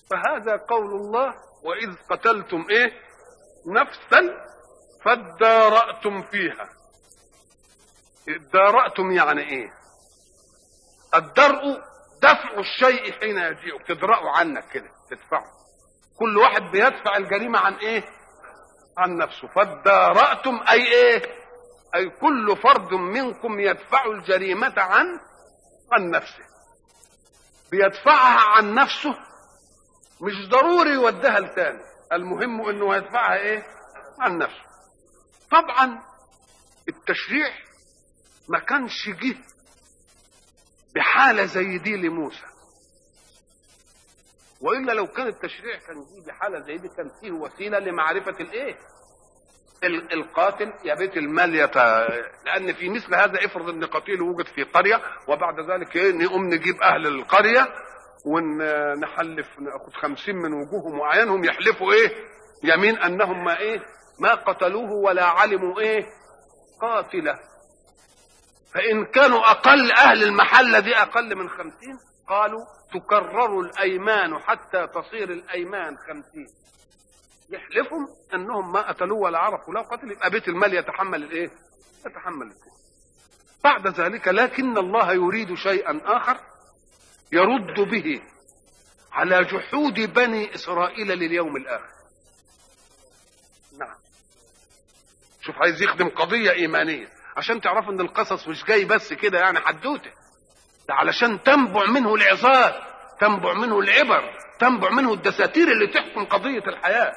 فهذا قول الله واذ قتلتم ايه نفسا فادارأتم فيها ادارأتم يعني ايه الدرء دفع الشيء حين يجيئك تدرأه عنك كده تدفعه كل واحد بيدفع الجريمة عن ايه عن نفسه فادارأتم اي ايه اي كل فرد منكم يدفع الجريمة عن عن نفسه بيدفعها عن نفسه مش ضروري يوديها لتاني المهم انه يدفعها ايه عن نفسه طبعا التشريع ما كانش جه بحاله زي دي لموسى والا لو كان التشريع كان جه بحاله زي دي كان فيه وسيله لمعرفه الايه ال- القاتل يا بيت المال يت... لان في مثل هذا افرض ان قتيل وجد في قريه وبعد ذلك ايه نقوم نجيب اهل القريه ونحلف ناخد خمسين من وجوههم وعينهم يحلفوا ايه يمين انهم ما ايه ما قتلوه ولا علموا ايه قاتله فان كانوا اقل اهل المحله دي اقل من خمسين قالوا تكرر الايمان حتى تصير الايمان خمسين يحلفوا انهم ما قتلوه ولا عرفوا له قتل يبقى بيت المال يتحمل الايه يتحمل الايه بعد ذلك لكن الله يريد شيئا اخر يرد به على جحود بني اسرائيل لليوم الاخر نعم شوف عايز يخدم قضيه ايمانيه عشان تعرفوا ان القصص مش جاي بس كده يعني حدوته ده علشان تنبع منه العظات تنبع منه العبر تنبع منه الدساتير اللي تحكم قضيه الحياه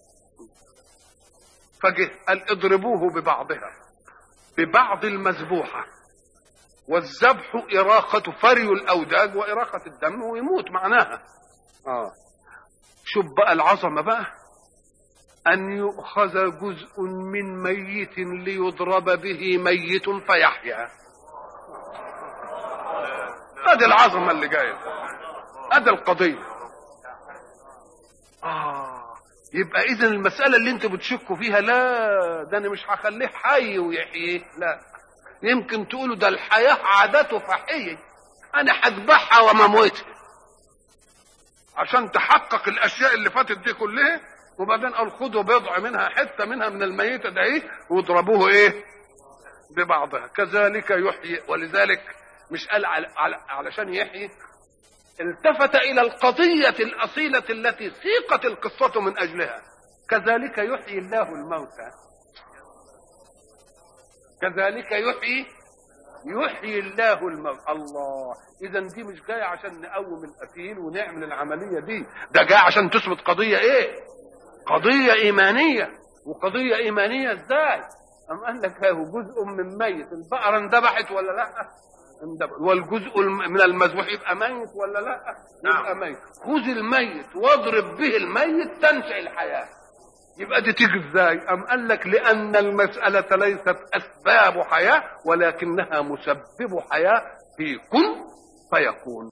فجه قال اضربوه ببعضها ببعض المذبوحه والذبح إراقة فري الأوداج وإراقة الدم ويموت معناها آه. شوف بقى العظمة بقى أن يؤخذ جزء من ميت ليضرب به ميت فيحيا هذه العظمة اللي جاية هذه القضية آه يبقى إذا المسألة اللي أنت بتشكوا فيها لا ده أنا مش هخليه حي ويحييه لا يمكن تقولوا ده الحياة عادته فحية أنا هذبحها ومموتها عشان تحقق الأشياء اللي فاتت دي كلها وبعدين قال خدوا بضع منها حتة منها من الميتة ده إيه واضربوه إيه ببعضها كذلك يحيي ولذلك مش قال على على علشان يحيي التفت إلى القضية الأصيلة التي سيقت القصة من أجلها كذلك يحيي الله الموتى كذلك يحيي يحيي الله الموت الله اذا دي مش جايه عشان نقوم القتيل ونعمل العمليه دي ده جاي عشان تثبت قضيه ايه قضيه ايمانيه وقضيه ايمانيه ازاي ام قال لك هو جزء من ميت البقره اندبحت ولا لا اندبحت والجزء الم- من المذبوح يبقى ميت ولا لا يبقى ميت خذ الميت واضرب به الميت تنشا الحياه يبقى دي تيجي ازاي ام قال لك لان المساله ليست اسباب حياه ولكنها مسبب حياه في كن فيكون